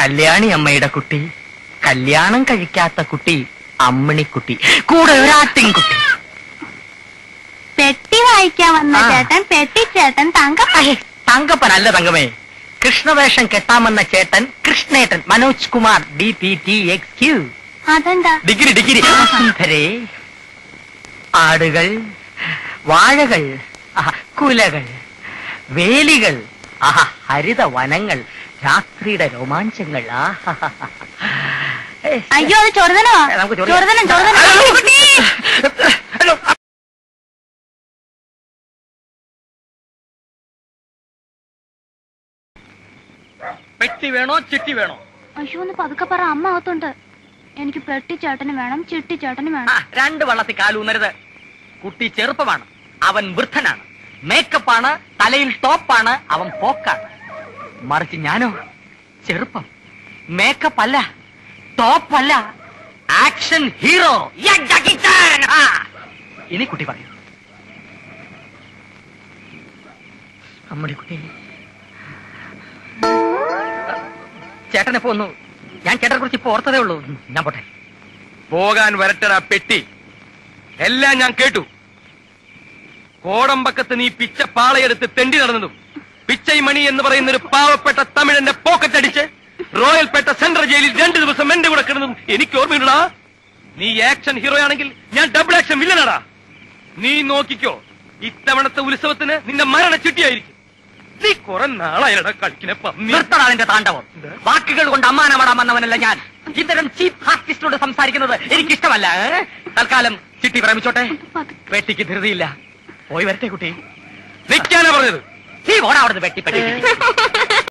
കല്യാണി അമ്മയുടെ കുട്ടി കല്യാണം കഴിക്കാത്ത കുട്ടി അമ്മിണിക്കുട്ടി കൂടെ ഒരാട്ടിൻകുട്ടി പെട്ടി വായിക്കാൻ വന്ന ആ. ചേട്ടൻ പെട്ടിച്ചേട്ടൻ തങ്ക അഹേ, തങ്കപ്പനല്ല തങ്കമേ കൃഷ്ണവേഷം കെട്ടാമെന്ന ചേട്ടൻ കൃഷ്ണേട്ടൻ Manoj Kumar D P T X Q അതെന്താ ഡിഗ്രി ഡിഗ്രി സുന്ദരേ ആടുകൾ വാഴകൾ ആഹാ, കുലകൾ വേലികൾ ആഹാ ഹരിത വനങ്ങൾ രാത്രിയുടെ രോമാഞ്ചങ്ങൾ ആഹാ. ഏ, അയ്യോ അത് ചൊറുതനോ ഏ, നമുക്ക് ചൊറിയാം. ചൊറുതനം ചൊറുതനം ഹലോ, കുട്ടി. ഹലോ. പെട്ടി വേണോ ചിട്ടി വേണോ അയ്യോ ഒന്ന് പതുക്കെ പറ അമ്മ അകത്തുണ്ട് എനിക്ക് പെട്ടിച്ചേട്ടന് വേണം ചിട്ടിച്ചേട്ടന് ആ, വേണം രണ്ട് വള്ളത്തിൽ കാലൂന്നരുത് കുട്ടി ചെറുപ്പമാണ് അവൻ വൃദ്ധനാണ് മേക്കപ്പാണ് തലയിൽ ടോപ്പാണ് അവൻ പോക്കാണ് മറിച്ച് ഞാനോ ചെറുപ്പം മേക്കപ്പ് അല്ല ടോപ്പല്ല ആക്ഷൻ ഹീറോ യാ, ജാക്കി ചാൻ. ആ. ഇനി കുട്ടി പറയൂ അമ്മടി കുട്ടി ചേട്ടനെ പോന്നു ഞാൻ ചേട്ടനെ കുറിച്ച് ഇപ്പൊ ഓർത്തതേ ഉള്ളൂ ഞാൻ പോട്ടെ പോകാൻ വരട്ടടാ പെട്ടി എല്ലാം ഞാൻ കേട്ടു കോടമ്പക്കത്ത് നീ പിച്ച പാളയെടുത്ത് തെണ്ടി നടന്നതും പിച്ചൈമണി എന്ന് പറയുന്ന ഒരു പാവപ്പെട്ട തമിഴന്റെ പോക്കറ്റ് അടിച്ച് റോയൽപേട്ട സെൻട്രൽ ജയിലിൽ രണ്ടു ദിവസം എന്റെ കൂടെ കിടന്നതും എനിക്ക് ഓർമ്മയുള്ളടാ നീ ആക്ഷൻ ഹീറോ ആണെങ്കിൽ ഞാൻ ഡബിൾ ആക്ഷൻ വില്ലനാടാ നീ നോക്കിക്കോ ഇത്തവണത്തെ ഉത്സവത്തിന് നിന്റെ മരണ ചിട്ടിയായിരിക്കും നീ കുറെ നാളായടാ കളിക്കിനെ പന്നി നിർത്തണം അതിന്റെ താണ്ഡവം വാക്കുകൾ കൊണ്ട് അമ്മാനമാടാൻ വന്നവനല്ല ഞാൻ ഇത്തരം ചീപ്പ് ആർട്ടിസ്റ്റിനോട് സംസാരിക്കുന്നത് എനിക്കിഷ്ടമല്ല ഏ? തൽക്കാലം ചിട്ടി പ്രേമിച്ചോട്ടെ പതുക്കെ. വെട്ടിക്ക് ധൃതിയില്ല പോയി വരട്ടെ കുട്ടി നിൽക്കാനാ പറഞ്ഞത് നീ ഓടാ അവിടുന്ന് വെട്ടി പെട്ടി